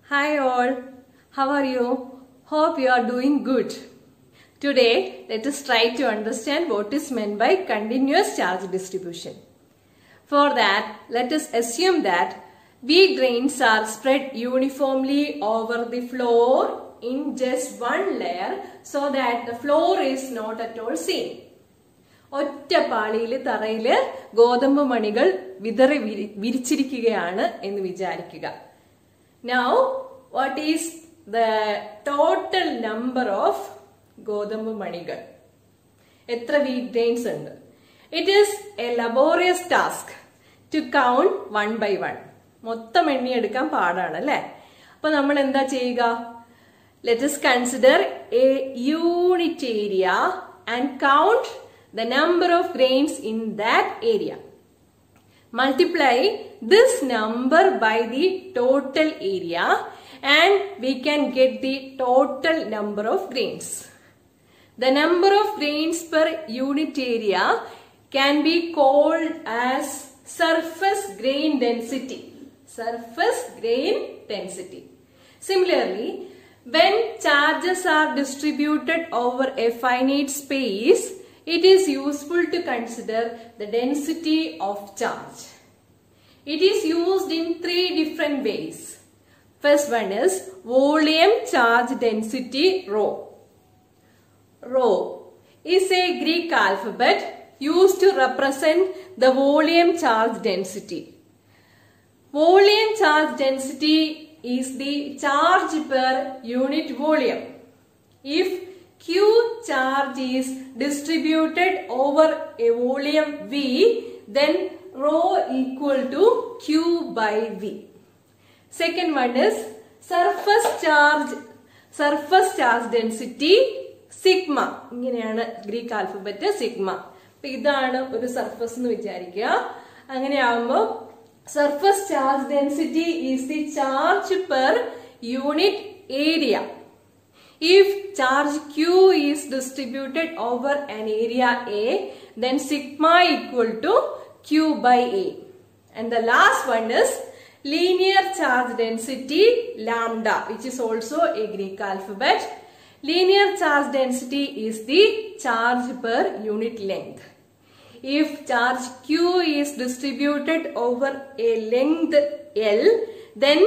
Hi all, how are you? Hope you are doing good. Today, let us try to understand what is meant by continuous charge distribution. For that, let us assume that wheat grains are spread uniformly over the floor in just one layer so that the floor is not at all seen. ഒറ്റ പാളിയിൽ തറയിൽ ഗോതമ്പ് മണികൾ വിതറി വിരി- വിരിച്ചിരിക്കുകയാണ് എന്ന് വിചാരിക്കുക now what is the total number of ഗോതമ്പ് മണികൾ എത്ര വീറ്റ് ഗ്രെയിൻസ് ഉണ്ട് it is a laborious task to count one by one മൊത്തം എണ്ണിയെടുക്കാൻ പാടാണ് അല്ലെ അപ്പൊ നമ്മൾ എന്താ ചെയ്യുക let's consider a unit area and count the number of grains in that area multiply this number by the total area and we can get the total number of grains. The number of grains per unit area can be called as surface grain density. Surface grain density. Similarly, when charges are distributed over a finite space, it is useful to consider the density of charge. It is used in three different ways. First one is volume charge density rho. Rho is a Greek alphabet used to represent the volume charge density. Volume charge density is the charge per unit volume. If Q charge is distributed over a volume V, then rho equal to Q by V. Second one is surface charge, surface charge density sigma ഇങ്ങനെയാണ് Greek alphabet sigma അപ്പൊ ഇതാണ് ഒരു surface എന്ന് വിചാരിക്കുക അങ്ങനെയാകുമ്പോൾ surface charge density is the charge per unit area If charge Q is distributed over an area A, then sigma equal to Q by A. And the last one is linear charge density lambda, which is also a Greek alphabet. Linear charge density is the charge per unit length. If charge Q is distributed over a length L, then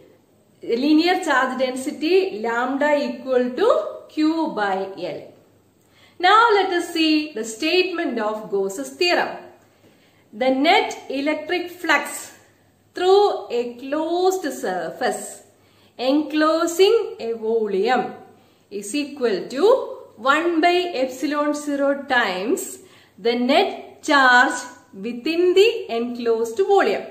linear charge density lambda equal to Q by L. Now let us see the statement of Gauss's theorem. The net electric flux through a closed surface enclosing a volume is equal to 1 by epsilon 0 times the net charge within the enclosed volume.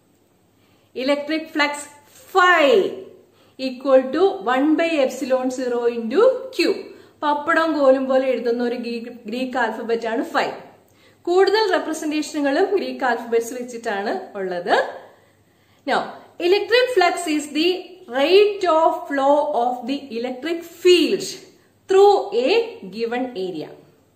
Electric flux phi equal to 1 by epsilon 0 into q. പപ്പടം കോലും പോലെ എഴുതുന്ന ഒരു Greek alphabet ആണ് phi കൂടുതൽ റെപ്രസെന്റേഷനുകളും Greek alphabets വെച്ചിട്ടാണ് ഉള്ളത് Now, electric flux is the rate of flow of the electric field through a given area.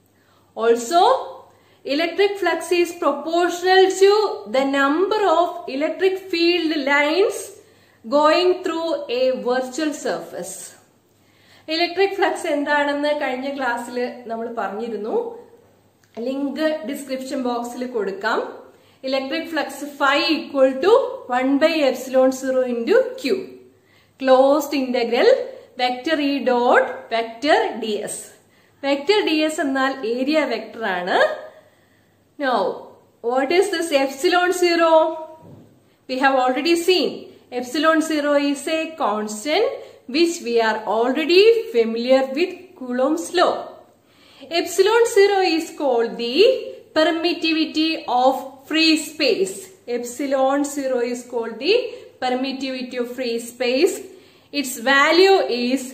Also, electric flux is proportional to the number of electric field lines going through a virtual surface. Electric flux എന്താണെന്ന് കഴിഞ്ഞ ക്ലാസ്സിൽ നമ്മൾ പറഞ്ഞിരുന്നു link description ബോക്സിൽ കൊടുക്കാം electric flux phi equal to one by epsilon zero into Q closed integral vector E dot vector D S vector D S എന്നാൽ area vector ആണ് now what is this epsilon zero we have already seen epsilon 0 is a constant which we are already familiar with Coulomb's law. Epsilon 0 is called the permittivity of free space. Epsilon 0 is called the permittivity of free space. Its value is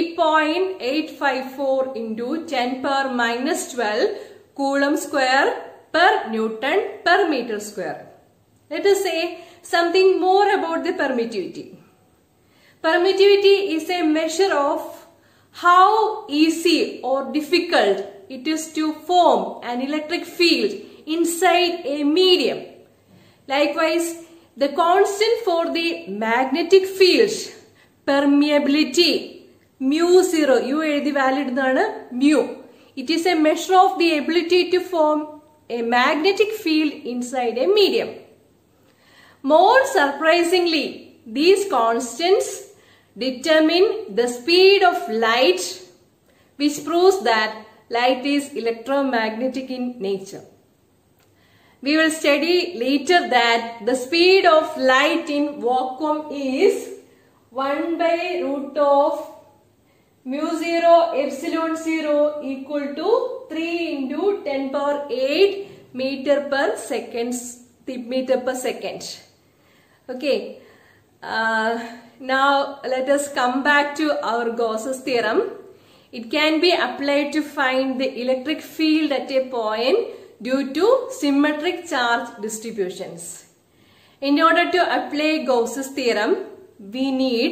8.854 into 10 power minus 12 Coulomb square per Newton per meter square. Let us say something more about the permittivity. Permittivity is a measure of how easy or difficult it is to form an electric field inside a medium. Likewise, the constant for the magnetic field permeability mu zero U എഴുതി value ഇടുന്നതാണ് mu it is a measure of the ability to form a magnetic field inside a medium More surprisingly, these constants determine the speed of light, which proves that light is electromagnetic in nature. We will study later that the speed of light in vacuum is 1 by root of mu 0 epsilon 0 equal to 3 into 10 power 8 meter per seconds meter per second. Okay. Uh, now let us come back to our Gauss's theorem. It can be applied to find the electric field at a point due to symmetric charge distributions. In order to apply Gauss's theorem, we need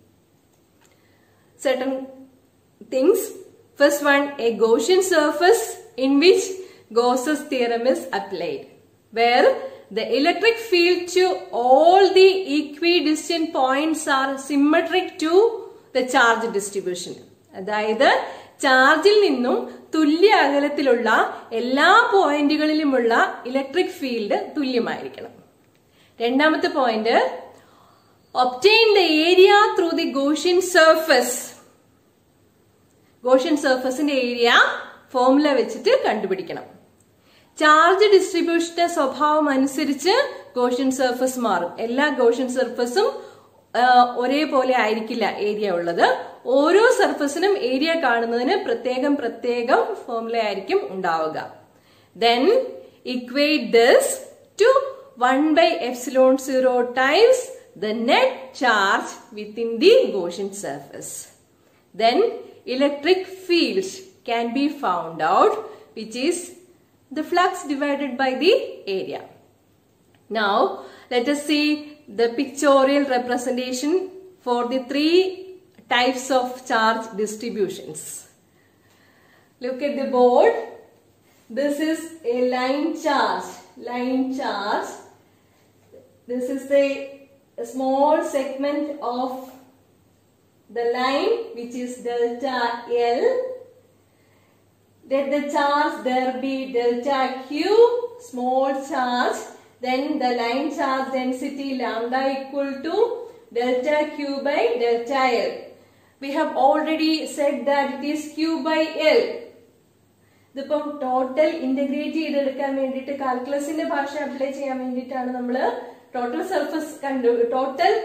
certain things. First one, a Gaussian surface in which Gauss's theorem is applied, where the electric field to all the equidistant points are symmetric to the charge distribution. അതായത് ചാർജിൽ നിന്നും തുല്യ അകലത്തിലുള്ള എല്ലാ പോയിന്റുകളിലുമുള്ള electric field തുല്യമായിരിക്കണം രണ്ടാമത്തെ point obtain the area through the Gaussian surface Gaussian സർഫസിന്റെ area formula വെച്ചിട്ട് കണ്ടുപിടിക്കണം ചാർജ് ഡിസ്ട്രിബ്യൂഷന്റെ സ്വഭാവം അനുസരിച്ച് ഗോഷ്യൻ സർഫസ് മാറും എല്ലാ ഗോഷ്യൻ സർഫസും ഒരേപോലെ ആയിരിക്കില്ല ഏരിയ ഉള്ളത് ഓരോ സർഫസിനും ഏരിയ കാണുന്നതിന് പ്രത്യേകം പ്രത്യേകം ഫോർമുല ആയിരിക്കും ഉണ്ടാവുക then equate this to one by epsilon zero times the net charge within the Gaussian surface then electric field can be found out which is the flux divided by the area. Now, let us see the pictorial representation for the three types of charge distributions. Look at the board. This is a line charge. Line charge. This is the small segment of the line which is delta L let the charge there be delta q small charge then the line charge density lambda equal to delta q by delta l we have already said that it is q by l ഇതിപ്പം total integrate ചെയ്തെടുക്കാൻ വേണ്ടിയിട്ട് കാൽക്കുലസിന്റെ ഭാഷ apply ചെയ്യാൻ വേണ്ടിയിട്ടാണ് നമ്മൾ total surface കണ്ടു total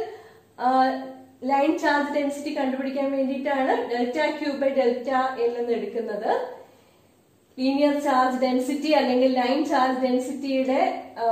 line charge density കണ്ടുപിടിക്കാൻ വേണ്ടിയിട്ടാണ് delta Q by delta L എന്ന് എടുക്കുന്നത് ലീനിയർ ചാർജ് ഡെൻസിറ്റി അല്ലെങ്കിൽ ലൈൻ ചാർജ് ഡെൻസിറ്റിയുടെ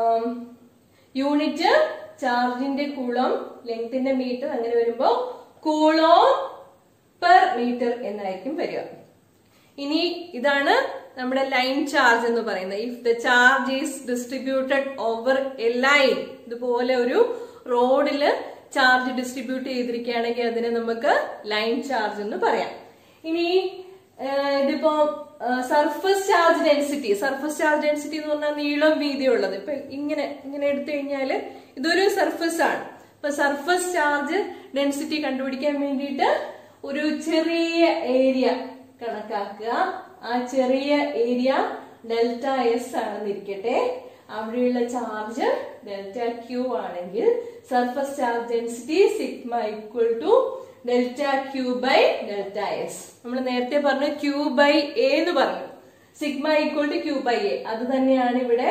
യൂണിറ്റ് ചാർജിന്റെ കൂളം ലെങ്ത്തിന്റെ മീറ്റർ അങ്ങനെ വരുമ്പോ കൂളോം പെർ മീറ്റർ എന്നായിരിക്കും വരിക ഇനി ഇതാണ് നമ്മുടെ ലൈൻ ചാർജ് എന്ന് പറയുന്നത് if the charge is distributed over a line ഇതുപോലെ ഒരു റോഡില് ചാർജ് ഡിസ്ട്രിബ്യൂട്ട് ചെയ്തിരിക്കുകയാണെങ്കിൽ അതിനെ നമുക്ക് ലൈൻ ചാർജ് എന്ന് പറയാം ഇനി ഇതിപ്പോ surface charge density surface charge density എന്ന് പറഞ്ഞാൽ നീളം വീതി ഉള്ളത് ഇപ്പൊ ഇങ്ങനെ ഇങ്ങനെ എടുത്തു കഴിഞ്ഞാല് ഇതൊരു സർഫസ് ആണ് അപ്പൊ സർഫസ് ചാർജ് ഡെൻസിറ്റി കണ്ടുപിടിക്കാൻ വേണ്ടിയിട്ട് ഒരു ചെറിയ ഏരിയ കണക്കാക്കുക ആ ചെറിയ ഏരിയ ഡെൽറ്റ എസ് ആണെന്നിരിക്കട്ടെ അവിടെയുള്ള ചാർജ് ഡെൽറ്റ ക്യൂ ആണെങ്കിൽ surface charge density sigma equal to delta Q by delta S നമ്മൾ നേരത്തെ പറഞ്ഞു ക്യൂ ബൈ എ എന്ന് പറഞ്ഞു sigma equal to Q by A അത് തന്നെയാണ് ഇവിടെ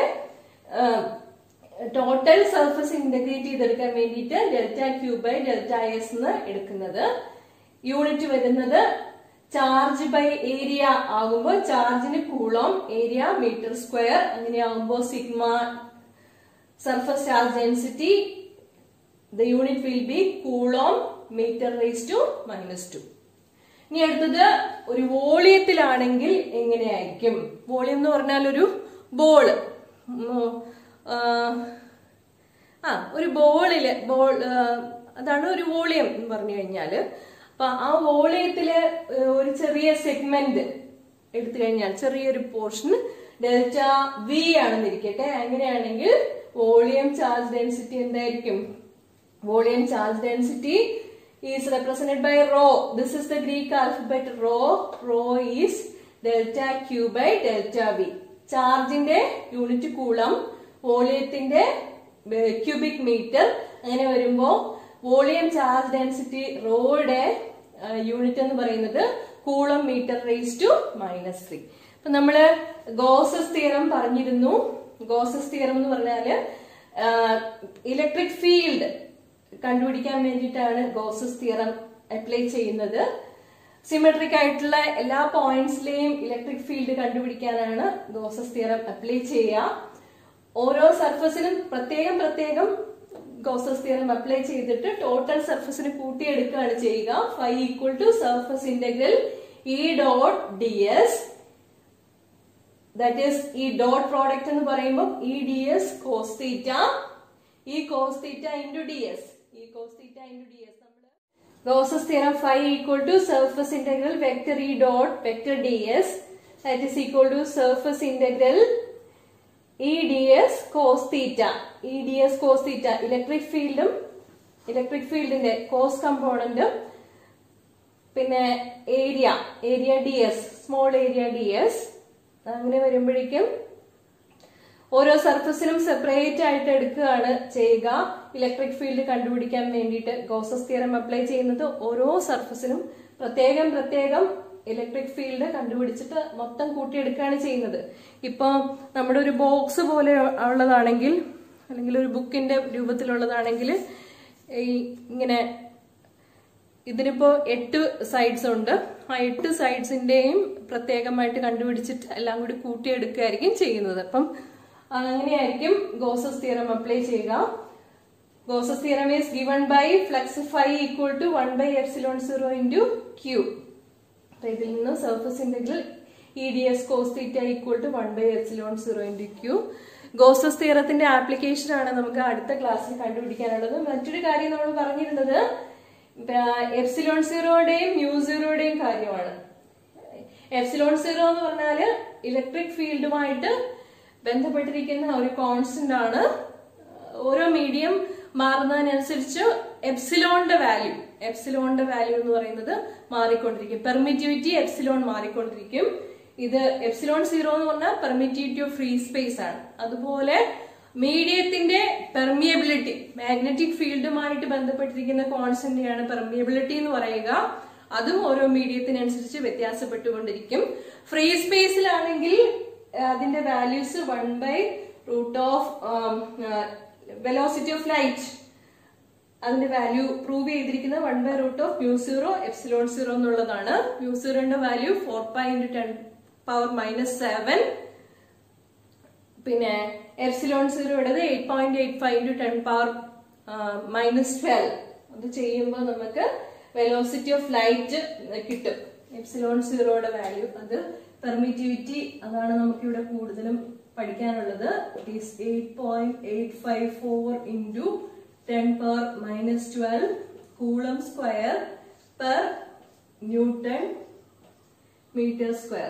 ടോട്ടൽ സർഫസ് ഇന്റഗ്രേറ്റ് ചെയ്തെടുക്കാൻ വേണ്ടിയിട്ട് delta Q by delta S എന്ന് എടുക്കുന്നത് യൂണിറ്റ് വരുന്നത് ചാർജ് ബൈ ഏരിയ ആകുമ്പോൾ ചാർജിന് കൂളോം ഏരിയ മീറ്റർ സ്ക്വയർ അങ്ങനെയാകുമ്പോൾ sigma surface charge density the unit will be coulomb metre raise to minus two ഇനി അടുത്തത് ഒരു വോളിയത്തിലാണെങ്കിൽ എങ്ങനെയായിരിക്കും വോളിയം എന്ന് പറഞ്ഞാൽ ഒരു ബോള് ആ ഒരു ബോളില് ബോൾ അതാണ് ഒരു വോളിയം എന്ന് പറഞ്ഞു കഴിഞ്ഞാല് അപ്പൊ ആ വോളിയത്തില് ഒരു ചെറിയ സെഗ്മെന്റ് എടുത്തു കഴിഞ്ഞാൽ ചെറിയൊരു പോർഷൻ ഡെൽറ്റ വി ആണെന്നിരിക്കട്ടെ അങ്ങനെയാണെങ്കിൽ വോളിയം ചാർജ് ഡെൻസിറ്റി എന്തായിരിക്കും volume charge density is represented by rho. This is the Greek alphabet rho. Rho is delta Q by delta V. ചാർജിന്റെ യൂണിറ്റ് കൂളം വോളിയത്തിന്റെ ക്യൂബിക് മീറ്റർ അങ്ങനെ വരുമ്പോ വോളിയം ചാർജ് ഡെൻസിറ്റി റോയുടെ unit എന്ന് പറയുന്നത് coulomb metre raise to minus three അപ്പൊ നമ്മള് Gauss's theorem പറഞ്ഞിരുന്നു ഗോസസ് തിയറം എന്ന് പറഞ്ഞാല് ഇലക്ട്രിക് ഫീൽഡ് കണ്ടുപിടിക്കാൻ വേണ്ടിയിട്ടാണ് ഗോസസ് തിയറം അപ്ലൈ ചെയ്യുന്നത് സിമെട്രിക് ആയിട്ടുള്ള എല്ലാ പോയിന്റ്സിലെയും ഇലക്ട്രിക് ഫീൽഡ് കണ്ടുപിടിക്കാനാണ് ഗോസസ് തിയറം അപ്ലൈ ചെയ്യുക ഓരോ സർഫസിനും പ്രത്യേകം പ്രത്യേകം ഗോസസ് തിയറം അപ്ലൈ ചെയ്തിട്ട് ടോട്ടൽ സർഫസിന് കൂട്ടിയെടുക്കുകയാണ് ചെയ്യുക phi equal to surface integral E dot D S that is E dot product എന്ന് പറയുമ്പോൾ E D S cos theta E cos theta into D S E cos theta into D S നമ്മൾ Gauss's theorem phi equal to surface integral vector E dot vector D S that is equal to surface integral E D S cos theta E D S cos theta electric ഫീൽഡും electric ഫീൽഡിന്റെ cos കമ്പോണന്റും പിന്നെ area area D S small area D S അങ്ങനെ വരുമ്പോഴേക്കും ഓരോ സർഫസിനും separate ആയിട്ട് എടുക്കുകയാണ് ചെയ്യുക ഇലക്ട്രിക് ഫീൽഡ് കണ്ടുപിടിക്കാൻ വേണ്ടിയിട്ട് ഗോസസ് തിയറം അപ്ലൈ ചെയ്യുന്നത് ഓരോ സർഫസിനും പ്രത്യേകം പ്രത്യേകം ഇലക്ട്രിക് ഫീൽഡ് കണ്ടുപിടിച്ചിട്ട് മൊത്തം കൂട്ടിയെടുക്കുകയാണ് ചെയ്യുന്നത് ഇപ്പൊ നമ്മുടെ ഒരു ബോക്സ് പോലെ ഉള്ളതാണെങ്കിൽ അല്ലെങ്കിൽ ഒരു ബുക്കിന്റെ രൂപത്തിലുള്ളതാണെങ്കിൽ ഈ ഇങ്ങനെ ഇതിനിപ്പോ എട്ട് സൈഡ്സ് ഉണ്ട് ആ എട്ട് സൈഡ്സിന്റെയും പ്രത്യേകമായിട്ട് കണ്ടുപിടിച്ചിട്ട് എല്ലാം കൂടി കൂട്ടിയെടുക്കുകയായിരിക്കും ചെയ്യുന്നത് അപ്പം അങ്ങനെയായിരിക്കും ഗോസസ് തിയറം അപ്ലൈ ചെയ്യുക Gauss's theorem is given by flux phi equal to one by epsilon zero into Q അപ്പൊ ഇതിൽ നിന്ന് surface integral E D S cos theta equal to one by epsilon zero into Q Gauss's തിയറത്തിന്റെ application ആണ് നമുക്ക് അടുത്ത ക്ലാസ്സിൽ കണ്ടുപിടിക്കാനുള്ളത് മറ്റൊരു കാര്യം നമ്മൾ പറഞ്ഞിരുന്നത് എഫ്സിലോൺ സീറോയുടെയും മ്യൂ സീറോയുടെയും കാര്യമാണ് എഫ്സിലോൺ സീറോ എന്ന് പറഞ്ഞാല് ഇലക്ട്രിക് ഫീൽഡുമായിട്ട് ബന്ധപ്പെട്ടിരിക്കുന്ന ഒരു കോൺസ്റ്റന്റ് ആണ് ഓരോ മീഡിയം മാറുന്നതിനനുസരിച്ച് എപ്സിലോണിന്റെ വാല്യൂ എപ്സിലോണിന്റെ വാല്യൂ എന്ന് പറയുന്നത് മാറിക്കൊണ്ടിരിക്കും പെർമിറ്റിവിറ്റി എപ്സിലോൺ മാറിക്കൊണ്ടിരിക്കും ഇത് എപ്സിലോൺ സീറോ എന്ന് പറഞ്ഞാൽ പെർമിറ്റിവിറ്റി ഓഫ് ഫ്രീ സ്പേസ് ആണ് അതുപോലെ മീഡിയത്തിന്റെ പെർമിയബിലിറ്റി മാഗ്നറ്റിക് ഫീൽഡുമായിട്ട് ബന്ധപ്പെട്ടിരിക്കുന്ന കോൺസ്റ്റന്റിനെയാണ് പെർമിയബിലിറ്റി എന്ന് പറയുക അതും ഓരോ മീഡിയത്തിനനുസരിച്ച് വ്യത്യാസപ്പെട്ടുകൊണ്ടിരിക്കും ഫ്രീ സ്പേസിലാണെങ്കിൽ അതിന്റെ values one by root of velocity of light അതിന്റെ വാല്യൂ പ്രൂവ് ചെയ്തിരിക്കുന്നത് one by root of mu zero epsilon zero എന്നുള്ളതാണ് മ്യൂ സീറോന്റെ value four pi into ten power minus seven പിന്നെ എപ്സിലോൺ സീറോയുടേത് eight point eight five into ten power minus twelve അത് ചെയ്യുമ്പോൾ നമുക്ക് velocity of light കിട്ടും epsilon സീറോയുടെ value അത് പെർമിറ്റിവിറ്റി അതാണ് നമുക്ക് ഇവിടെ കൂടുതലും പഠിക്കാനുള്ളത് is eight point eight five four into ten power minus twelve coulomb square per newton metre square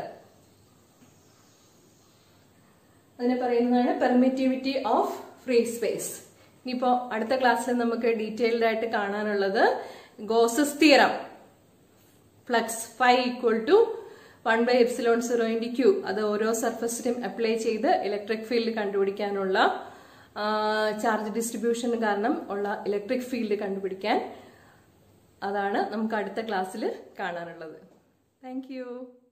അതിനെ പറയുന്നതാണ് പെർമിറ്റിവിറ്റി ഓഫ് ഫ്രീ സ്പേസ് ഇനിയിപ്പോ അടുത്ത ക്ലാസ്സിൽ നമുക്ക് ഡീറ്റെയിൽഡ് ആയിട്ട് കാണാനുള്ളത് Gauss's theorem flux phi equal to one by epsilon zero into Q അത് ഓരോ സർഫസിനും അപ്ലൈ ചെയ്ത് ഇലക്ട്രിക് ഫീൽഡ് കണ്ടുപിടിക്കാനുള്ള ചാർജ് ഡിസ്ട്രിബ്യൂഷൻ കാരണം ഉള്ള ഇലക്ട്രിക് ഫീൽഡ് കണ്ടുപിടിക്കാൻ അതാണ് നമുക്ക് അടുത്ത ക്ലാസ്സിൽ കാണാനുള്ളത് താങ്ക്